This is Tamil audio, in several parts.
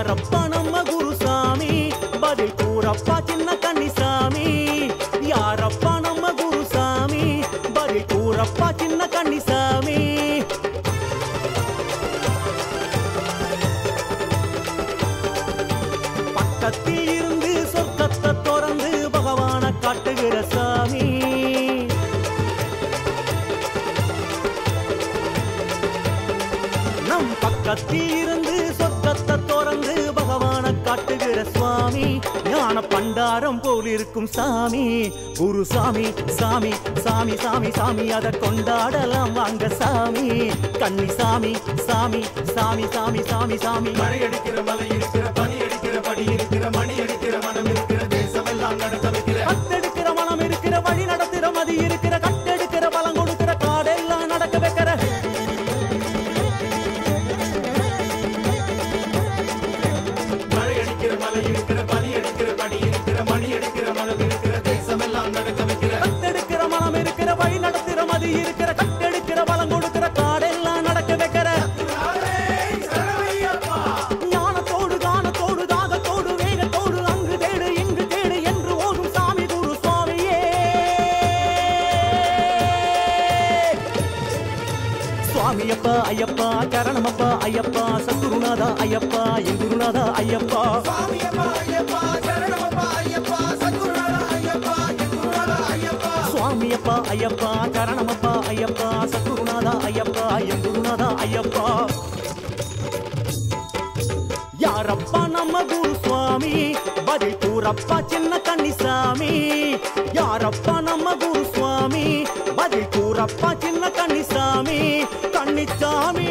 யாரப்பா நம்ம குருசாமி பதில் கூறப்பா சின்ன கன்னிசாமி யாரப்பா நம்ம குருசாமி பதில் கூறப்பா சின்ன கன்னிசாமி பக்கத்தில் இருந்து சொர்க்கத்தை திறந்து பகவான காட்டுகிற சாமி நம் பக்கத்தில் இருந்து சொர்க்கத்தை திறந்து பகவான காட்டுகிற சுவாமி ஞான பண்டாரம் போல் இருக்கும் சாமி குருசாமி சாமி சாமி சாமி சாமி அதை கொண்டாடலாம் வாங்க சாமி கன்னி சாமி சாமி சாமி சாமி சாமி சாமி மழை அடிக்கிற மலை இருக்கிற பனி அடிக்கிற படி இருக்கிற மணி அடிக்கிற மனம் இருக்கிற தேசமெல்லாம் நடக்க வைக்கிற கத்தெடுக்கிற மனம் இருக்கிற வழி நடத்துற மதி இருக்கிற கட்டெடுக்கிற பலம் கொடுக்கிற காடெல்லாம் நடக்க வைக்கிற மழை அடிக்கிற மலை இருக்கிற பனி அடிக்கிற படி இருக்கிற மணி அடிக்கிற மனம் இருக்கிற தேசமெல்லாம் நடக்க வைக்கிற கத்தெடுக்கிற மனம் இருக்கிற வழி நடத்துற மதி இருக்கிற கட்டெடுக்கிற பலம் கொடுக்கிற காடெல்லாம் நடக்க வைக்கிற ஞானத்தோடு கானத்தோடு தாகத்தோடு வேகத்தோடு அங்கு தேடு இங்கு தேடு என்று ஓடும் சாமி குரு சுவாமியே சுவாமியப்பா ஐயப்பா சரணமப்பா ஐயப்பா சத்குருநாதா ஐயப்பா என் குருநாதா ஐயப்பா சுவாமியப்பா ஐயப்பா சரணமப்பா ஐயப்பா சத்குருநாதா ஐயப்பா என் குருநாதா ஐயப்பா சுவாமியப்பா ஐயப்பா சரணமப்பா ஐயப்பா சத்குருநாதா ஐயப்பா என் குருநாதா ஐயப்பா யாரப்பா நம்ம குரு சுவாமி பதில் கூறப்பா சின்ன கன்னிசாமி யாரப்பா நம்ம குரு சுவாமி பதில் கூறப்பா சின்ன கன்னிசாமி கன்னிசாமி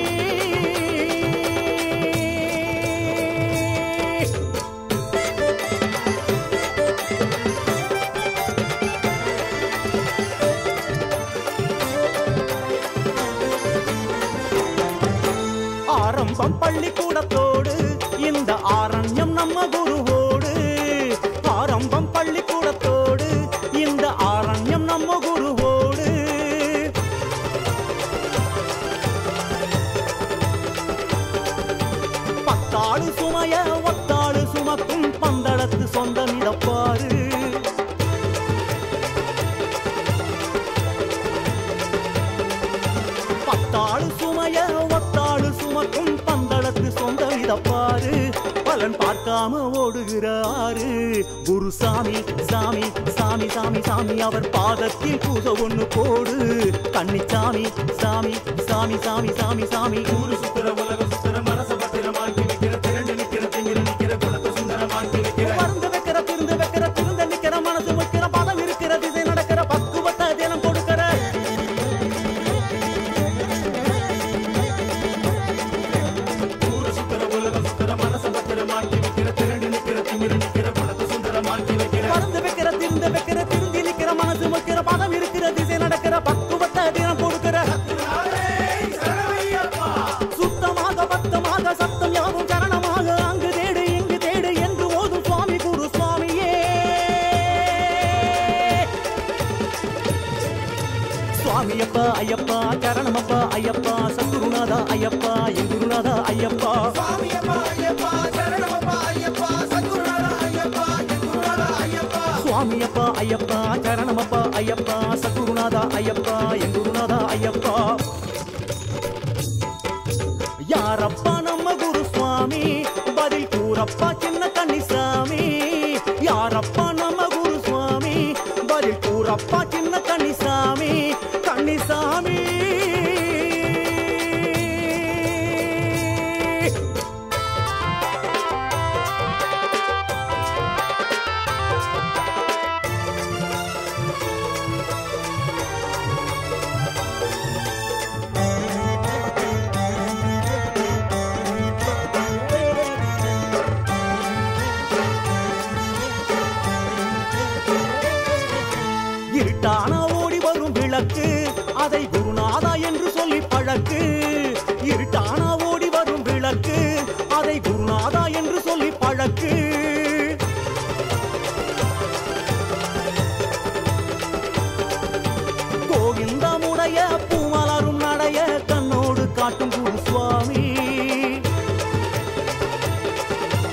ஆரம்பம் பள்ளிக்கூடத்தோடு இந்த ஆரண்யம் நம்ம குருவோடு ஆரம்பம் பள்ளிக்கூடத்தோடு இந்த ஆரண்யம் நம்ம குருவோடு பத்தாளு சுமைய ஒத்தாளு சுமக்கும் பந்தளத்து சொந்தம் இதப்பாரு பத்தாளு சுமைய ஒத்தாளு சுமக்கும் பந்தளத்து சொந்த விதப்பாரு பலன் பார்க்காம ஓடுகிற ஆறு குருசாமி சாமி சாமி சாமி சாமி அவர் பாதத்தில் பூச ஒண்ணு போடு கன்னிச்சாமி சாமி சாமி சாமி சாமி சாமி ஊரு சுத்துற உலக சுத்துற மனச பத்திரமாக்கி வைக்கிற திரண்டு நிக்கிற திங்கிற நிக்கிற குலத்தை சுந்தரமாக்கி வைக்கிற மருந்து வைக்கிற திருந்து வைக்கிற திருந்த நிக்கிற மனசு வைக்கிற பதம் இருக்கிற திசை நடக்கிற பக்குவத்தை தினம் கொடுக்கிற ஊரு சுத்துற உலக சுத்துற மனச பத்திரமாக்கி வைக்கிற திரண்டு நிக்கிற திங்கிற நிக்கிற குலத்தை சுந்தரமாக்கி வைக்கிற மருந்து வைக்கிற திருந்து வைக்கிற திருந்தி நிக்கிற மனசு வைக்கிற பதம் இருக்கிற திசை நடக்கிற பக்குவத்தை தினம் கொடுக்கிற சுத்தமாக பத்தமாக சத்தம் யாவும் சரணமாக அங்கு தேடு இங்கு தேடு என்று ஓதும் சுவாமி குரு சுவாமியே சுவாமியப்பா ஐயப்பா சரணமப்பா ஐயப்பா சத்குருநாதா ஐயப்பா என் குருநாதா ஐயப்பா சுவாமியப்பா ஐயப்பா சரணமப்பா ஐயப்பா சத்குருநாதா ஐயப்பா என் குருநாதா ஐயப்பா சுவாமியப்பா ஐயப்பா சரணமப்பா ஐயப்பா சத்குருநாதா ஐயப்பா என் குருநாதா ஐயப்பா யாரப்பா நம்ம குரு சுவாமி பதில் கூறப்பா சின்ன கன்னிசாமி யாரப்பா நம்ம குரு சுவாமி பதில் கூறப்பா சின்ன கன்னிசாமி கன்னிசாமி இருட்டான ஓடி வரும் விளக்கு அதை குருநாதா என்று சொல்லி பழக்கு இருட்டான ஓடி வரும் விளக்கு அதை குருநாதா என்று சொல்லி பழக்கு கோவிந்தமுடைய பூமலரும் நடைய கண்ணோடு காட்டும் குரு சுவாமி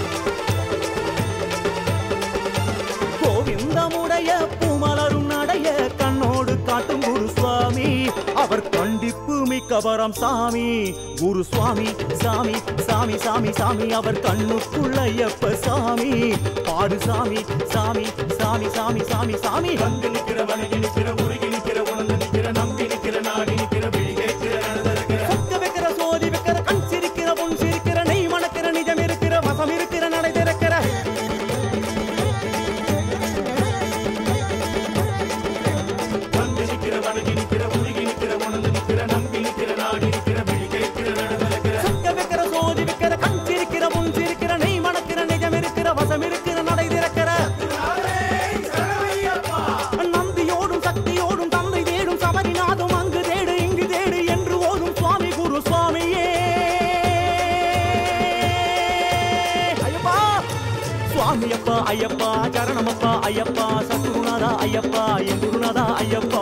குரு சுவாமி அவர் கண்டிப்பு மிக்கவரம் சாமி குரு சுவாமி சாமி சாமி சாமி சாமி அவர் கண்ணுக்குள்ள ஐயப்ப சாமி பாடு சாமி சாமி சாமி சாமி சாமி சாமி வந்து நிக்கிற வணங்கி நிக்கிற உருகி நிக்கிற உணர்ந்து நிக்கிற நம்பி நிக்கிற நாடி நிக்கிற விழி கேட்கிற நடந்திருக்கிற சொக்க வைக்கிற சோதி வைக்கிற கண் சிரிக்கிற பொன் சிரிக்கிற நெய் மணக்கிற நிஜம் இருக்கிற வசம் இருக்கிற நடை திறக்கிற வந்து நிக்கிற வணங்கி நிக்கிற உருகி நிக்கிற உணர்ந்து நிக்கிற நம்பி நிக்கிற நாடி நிக்கிற விழி கேட்கிற நடந்திருக்கிற சொக்க வைக்கிற சோதி வைக்கிற கண் சிரிக்கிற பொன் சிரிக்கிற நெய் மணக்கிற நிஜம் இருக்கிற வசம் இருக்கிற நடை திறக்கிற நந்தியோடும் சக்தியோடும் தந்தை தேடும் சபரிநாதம் அங்கு தேடு இங்கு தேடு என்று ஓதும் சுவாமி குரு சுவாமியே ஐயப்பா சுவாமி அப்பா ஐயப்பா சரணமப்பா ஐயப்பா சத்குருநாதா ஐயப்பா என் குருநாதா ஐயப்பா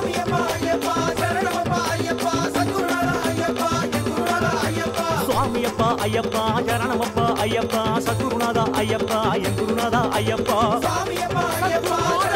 சுவாமி அப்பா ஐயப்பா சரணமப்பா ஐயப்பா சத்குருநாதா ஐயப்பா என் குருநாதா ஐயப்பா ஐயப்பா